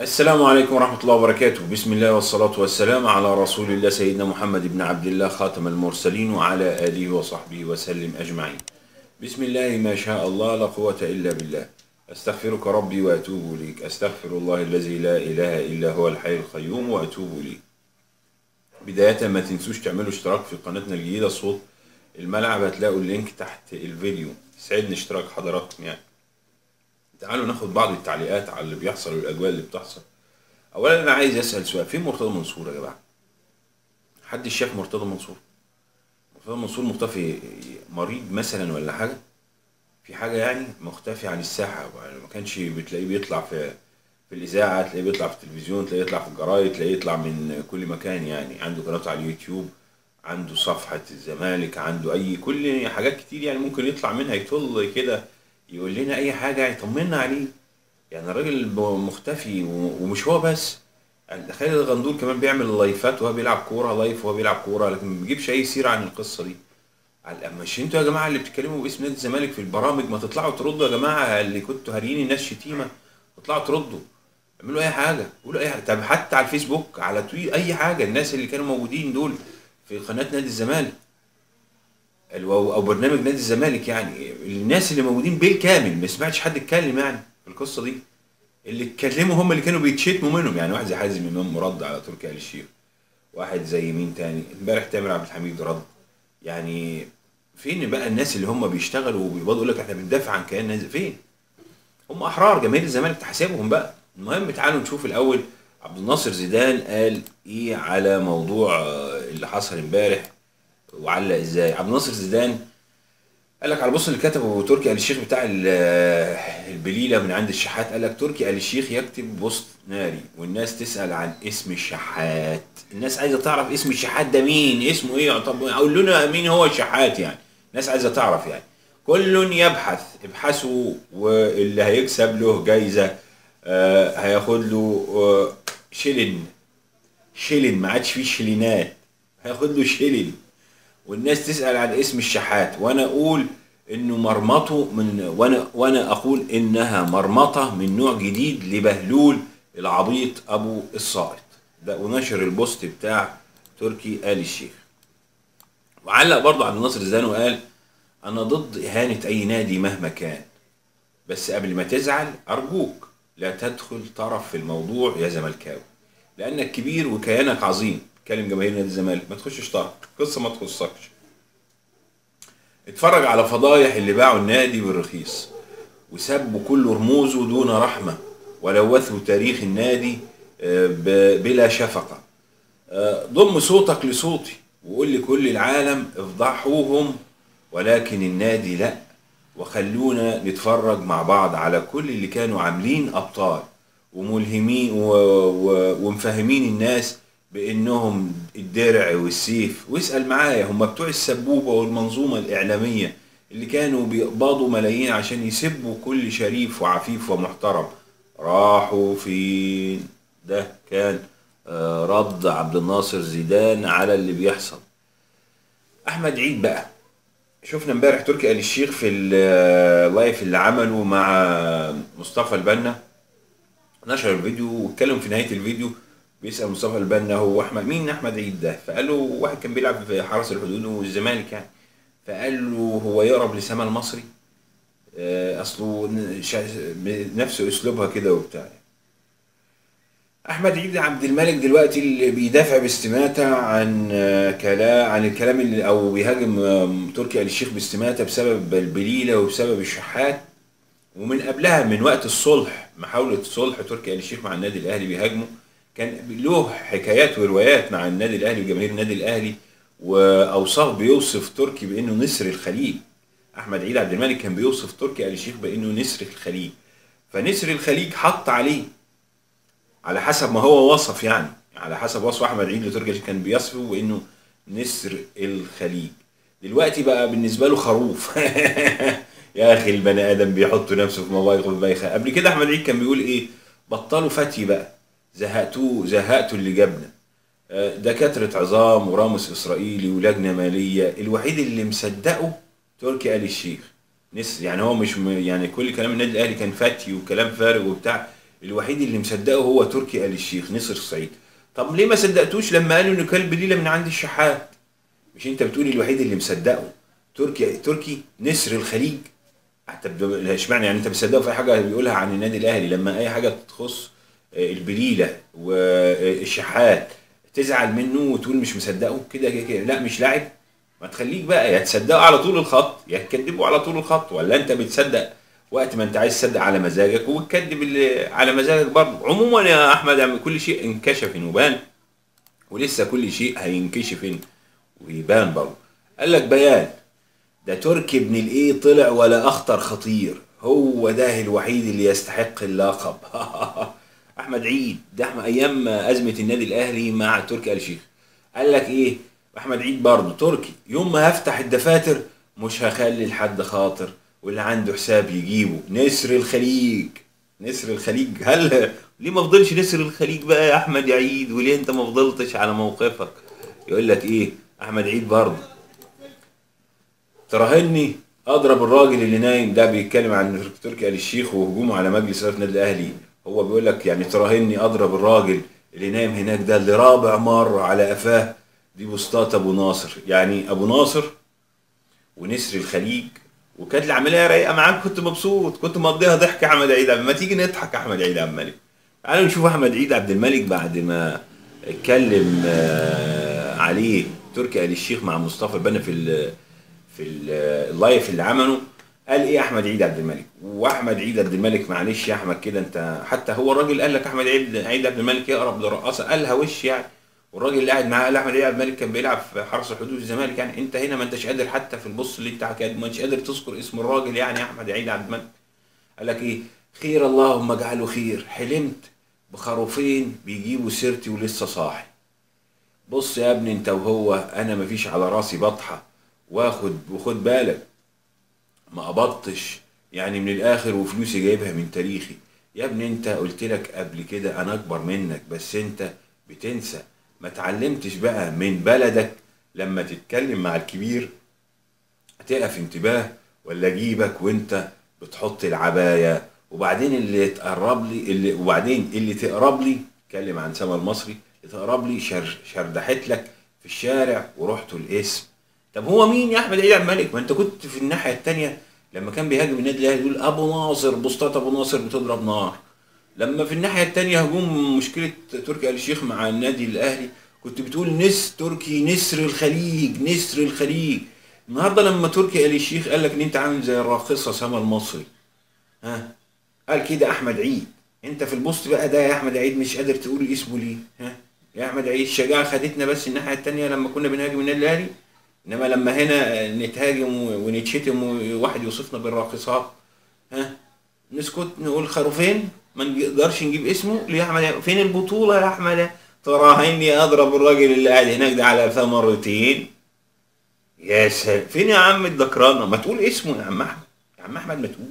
السلام عليكم ورحمة الله وبركاته بسم الله والصلاة والسلام على رسول الله سيدنا محمد بن عبد الله خاتم المرسلين وعلى آله وصحبه وسلم أجمعين بسم الله ما شاء الله لا قوة إلا بالله أستغفرك ربي وأتوب إليك أستغفر الله الذي لا إله إلا هو الحي القيوم وأتوب إليه بداية ما تنسوش تعملوا اشتراك في قناتنا الجديدة صوت الملعب هتلاقوا اللينك تحت الفيديو يسعدني اشتراك حضراتكم يعني تعالوا ناخد بعض التعليقات على اللي بيحصل والاجواء اللي بتحصل اولا انا عايز اسال سؤال فين مرتضى منصور يا جماعه حد شاف مرتضى منصور مرتضى منصور مختفي مريض مثلا ولا حاجه في حاجه يعني مختفي عن الساحه يعني ما كانش بتلاقيه بيطلع في في الاذاعه تلاقيه بيطلع في التلفزيون تلاقيه يطلع في الجرايد تلاقيه يطلع من كل مكان يعني عنده قناته على اليوتيوب عنده صفحه الزمالك عنده اي كل حاجات كتير يعني ممكن يطلع منها يطل كده يقول لنا اي حاجه يطمنا عليه يعني الراجل مختفي و- ومش هو بس يعني خالد الغندور كمان بيعمل لايفات وهو بيلعب كوره لايف وهو بيلعب كوره لكن ما بيجيبش اي سيره عن القصه دي على- مش انتوا يا جماعه اللي بتتكلموا باسم نادي الزمالك في البرامج ما تطلعوا تردوا يا جماعه اللي كنتوا هاريين الناس شتيمه اطلعوا تردوا اعملوا اي حاجه قولوا اي حاجه طب حتى على الفيسبوك على تويت اي حاجه الناس اللي كانوا موجودين دول في قناه نادي الزمالك او أو برنامج نادي الزمالك يعني الناس اللي موجودين بالكامل ما سمعتش حد اتكلم يعني في القصه دي اللي اتكلموا هم اللي كانوا بيتشتموا منهم يعني واحد زي حازم امام رد على تركي آل الشيخ واحد زي مين تاني امبارح تامر عبد الحميد رد يعني فين بقى الناس اللي هم بيشتغلوا وبيقعدوا يقول لك احنا بندافع عن كيان نادي فين هم احرار جماهير الزمالك تحاسبهم بقى المهم تعالوا نشوف الاول عبد الناصر زيدان قال ايه على موضوع آه، اللي حصل امبارح وعلق ازاي عبد الناصر زيدان قال لك على بص اللي كتبه تركي آل الشيخ بتاع ال- البليله من عند الشحات قال لك تركي آل الشيخ يكتب بوست ناري والناس تسال عن اسم الشحات الناس عايزه تعرف اسم الشحات ده مين اسمه ايه طب قول لنا مين هو الشحات يعني الناس عايزه تعرف يعني كل يبحث ابحثوا واللي هيكسب له جايزه آه هياخد له آه شيلن شيلن ما عادش فيه شيلينات هياخد له شيلن والناس تسأل عن اسم الشحات وانا اقول انه مرمطه من وانا وانا اقول انها مرمطه من نوع جديد لبهلول العبيط ابو الصائط ده ونشر البوست بتاع تركي آل الشيخ وعلق برضه عبد الناصر الزان وقال انا ضد اهانه اي نادي مهما كان بس قبل ما تزعل ارجوك لا تدخل طرف في الموضوع يا زملكاوي لانك كبير وكيانك عظيم كلم جماهير نادي الزمالك ما تخشش طرف قصه ما تخصكش اتفرج على فضايح اللي باعوا النادي بالرخيص وسبوا كل رموزه دون رحمه ولوثوا تاريخ النادي آه، ب- بلا شفقه آه، ضم صوتك لصوتي وقول لكل العالم افضحوهم ولكن النادي لا وخلونا نتفرج مع بعض على كل اللي كانوا عاملين ابطال وملهمين و... و... ومفهمين الناس بانهم الدرع والسيف واسال معايا هم بتوع السبوبه والمنظومه الاعلاميه اللي كانوا بيقبضوا ملايين عشان يسبوا كل شريف وعفيف ومحترم راحوا فين ده كان آه، رد عبد الناصر زيدان على اللي بيحصل احمد عيد بقى شفنا امبارح تركي آل الشيخ في اللايف اللي عمله مع مصطفى البنا نشر الفيديو واتكلم في نهايه الفيديو بيسال مصطفى البنا هو احمد مين احمد عيد ده فقال له واحد كان بيلعب في حرس الحدود والزمالك يعني فقال له هو يقرب لسما المصري آه، اصله ن- شا- نفس اسلوبها كده وبتاع احمد عيد عبد الملك دلوقتي اللي بيدافع باستماتة عن آه، كلام عن الكلام اللي او بيهاجم آه، تركي آل الشيخ باستماتة بسبب البليله وبسبب الشحات ومن قبلها من وقت الصلح محاولة صلح تركي آل الشيخ مع النادي الأهلي بيهاجمه كان له حكايات وروايات مع النادي الأهلي وجماهير النادي الأهلي وأوصاف بيوصف تركي بأنه نسر الخليج أحمد عيد عبد الملك كان بيوصف تركي آل الشيخ بأنه نسر الخليج فنسر الخليج حط عليه على حسب ما هو وصف يعني على حسب وصف احمد عيد لتركي آل الشيخ كان بيصفه بانه نسر الخليج دلوقتي بقى بالنسبه له خروف يا اخي البني ادم بيحط نفسه في مواقف بايخه قبل كده احمد عيد كان بيقول ايه بطلوا فتي بقى زهقتوه زهقتوا اللي جابنا آه، دكاترة عظام وراموس إسرائيلي ولجنة مالية الوحيد اللي مصدقه تركي آل الشيخ نس يعني هو مش م... يعني كل كلام النادي الأهلي كان فتي وكلام فارغ وبتاع الوحيد اللي مصدقه هو تركي آل الشيخ نصر الصعيد طب ليه ما صدقتوش لما قالوا انه كلب ليله من عند الشحات مش انت بتقولي الوحيد اللي مصدقه تركي تركي نسر الخليج حتى بد- اشمعنى يعني انت بتصدقه في اي حاجه بيقولها عن النادي الاهلي لما اي حاجه تخص آه، البليله والشحات تزعل منه وتقول مش مصدقه كده كده كده لا مش لاعب ما تخليك بقى يا تصدقه على طول الخط يا تكذبه على طول الخط ولا انت بتصدق وقت ما انت عايز تصدق على مزاجك وبتكذب اللي على مزاجك برضه عموما يا احمد يعني كل شيء انكشف وبان ولسه كل شيء هينكشف ويبان برضه قال لك بيان ده تركي ابن الايه طلع ولا اخطر خطير هو ده الوحيد اللي يستحق اللقب احمد عيد ده احنا ايام ازمه النادي الاهلي مع تركي آل الشيخ قال لك ايه احمد عيد برضه تركي يوم ما هفتح الدفاتر مش هخلي لحد خاطر واللي عنده حساب يجيبه نسر الخليج نسر الخليج هل ليه ما فضلش نسر الخليج بقى يا احمد عيد وليه انت ما فضلتش على موقفك يقول لك ايه احمد عيد برضه تراهني اضرب الراجل اللي نايم ده بيتكلم عن تركي آل الشيخ وهجومه على مجلس اداره النادي الاهلي هو بيقول لك يعني تراهني اضرب الراجل اللي نايم هناك ده اللي رابع مره على قفاه دي بوسطات ابو ناصر يعني ابو ناصر ونسر الخليج وكانت العمليه رايقه معاك كنت مبسوط كنت مقضيها ضحك يا احمد عيد ما تيجي نضحك يا احمد عيد عبد الملك تعالوا نشوف احمد عيد عبد الملك بعد ما اتكلم آه، عليه تركي آل الشيخ مع مصطفى البنا في ال في ال- اللايف اللي عمله قال ايه احمد عيد عبد الملك واحمد عيد عبد الملك معلش يا احمد كده انت حتى هو الراجل قال لك احمد عيد عيد عبد الملك يقرب لرقاصه قالها وش يعني والراجل اللي قاعد معاه قال احمد عيد عبد الملك كان بيلعب في حرس الحدود الزمالك يعني انت هنا ما انتش قادر حتى في البص اللي انت حكيت ما انتش قادر تذكر اسم الراجل يعني يا احمد عيد عبد الملك قال لك ايه خير اللهم اجعله خير حلمت بخروفين بيجيبوا سيرتي ولسه صاحي بص يا ابني انت وهو انا مفيش على راسي بطحه واخد وخد بالك ما قبضتش يعني من الاخر وفلوسي جايبها من تاريخي يا ابني انت قلت لك قبل كده انا اكبر منك بس انت بتنسى ما اتعلمتش بقى من بلدك لما تتكلم مع الكبير هتقف انتباه ولا اجيبك وانت بتحط العبايه وبعدين اللي تقرب لي اللي وبعدين اللي تقرب لي اتكلم عن سما المصري اللي تقرب لي شر شردحت لك في الشارع ورحت الاسم طب هو مين يا احمد عيد عبد الملك ما انت كنت في الناحيه الثانيه لما كان بيهاجم النادي الاهلي يقول ابو ناصر بوسطات ابو ناصر بتضرب نار لما في الناحيه الثانيه هجوم مشكله تركي آل الشيخ مع النادي الاهلي كنت بتقول نس تركي نسر الخليج نسر الخليج النهارده لما تركي آل الشيخ قال لك ان انت عامل زي الراقصه سما المصري ها قال كده احمد عيد انت في البوست بقى ده يا احمد عيد مش قادر تقول اسمه ليه ها يا احمد عيد الشجاعه خدتنا بس الناحيه الثانيه لما كنا بنهاجم النادي الاهلي انما لما هنا نتهاجم ونتشتم وواحد يوصفنا بالراقصات ها نسكت نقول خروفين ما نقدرش نجيب اسمه ليه يا احمد فين البطوله يا احمد تراهني اضرب الراجل اللي قاعد هناك ده على قفاه مرتين يا سلام فين يا عم الدكرانه ما تقول اسمه يا عم احمد يا عم احمد ما تقول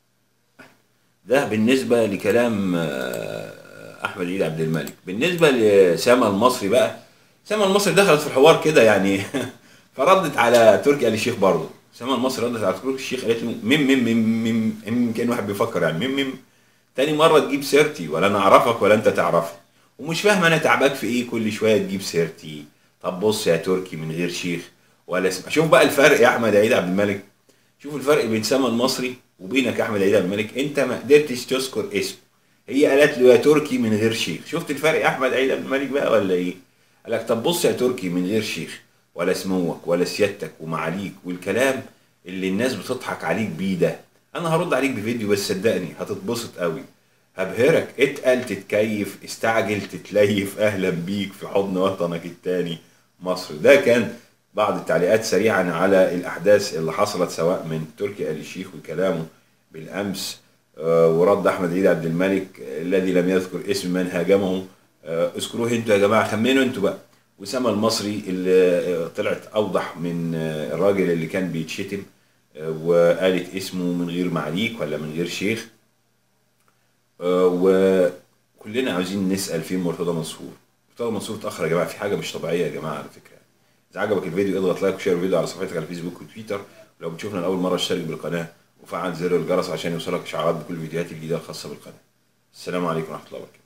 ده بالنسبه لكلام آه، احمد عيد عبد الملك بالنسبه لسما المصري بقى سما المصري دخلت في الحوار كده يعني فردت على تركي آل الشيخ برضه سما المصري ردت على تركي الشيخ قالت له مم مم مم مم مم كان واحد بيفكر يعني مم مم تاني مره تجيب سيرتي ولا انا اعرفك ولا انت تعرفني ومش فاهم انا تعباك في ايه كل شويه تجيب سيرتي طب بص يا تركي من غير شيخ ولا اسم شوف بقى الفرق يا احمد عيد عبد الملك شوف الفرق بين سما المصري وبينك يا احمد عيد عبد الملك انت ما قدرتش تذكر اسمه هي قالت له يا تركي من غير شيخ شفت الفرق يا احمد عيد عبد الملك بقى ولا ايه قال لك طب بص يا تركي من غير شيخ ولا سموك ولا سيادتك ومعاليك والكلام اللي الناس بتضحك عليك بيه ده انا هرد عليك بفيديو بس صدقني هتتبسط قوي هبهرك اتقل تتكيف استعجل تتليف اهلا بيك في حضن وطنك التاني مصر ده كان بعض التعليقات سريعا على الاحداث اللي حصلت سواء من تركي آل الشيخ وكلامه بالامس آه، ورد احمد عيد عبد الملك آه، الذي لم يذكر اسم من هاجمه آه، اذكروه انتوا يا جماعه خمنوا انتوا بقى وسام المصري اللي آه، طلعت اوضح من آه، الراجل اللي كان بيتشتم آه، وقالت اسمه من غير معليك ولا من غير شيخ آه، وكلنا عاوزين نسال فين مرتضى منصور مرتضى منصور اتاخر يا جماعه في حاجه مش طبيعيه يا جماعه على فكره اذا عجبك الفيديو اضغط لايك وشير الفيديو على صفحتك على الفيسبوك وتويتر ولو بتشوفنا لاول مره اشترك بالقناه وفعل زر الجرس عشان يوصلك اشعارات بكل الفيديوهات الجديده الخاصه بالقناه السلام عليكم ورحمة الله وبركاته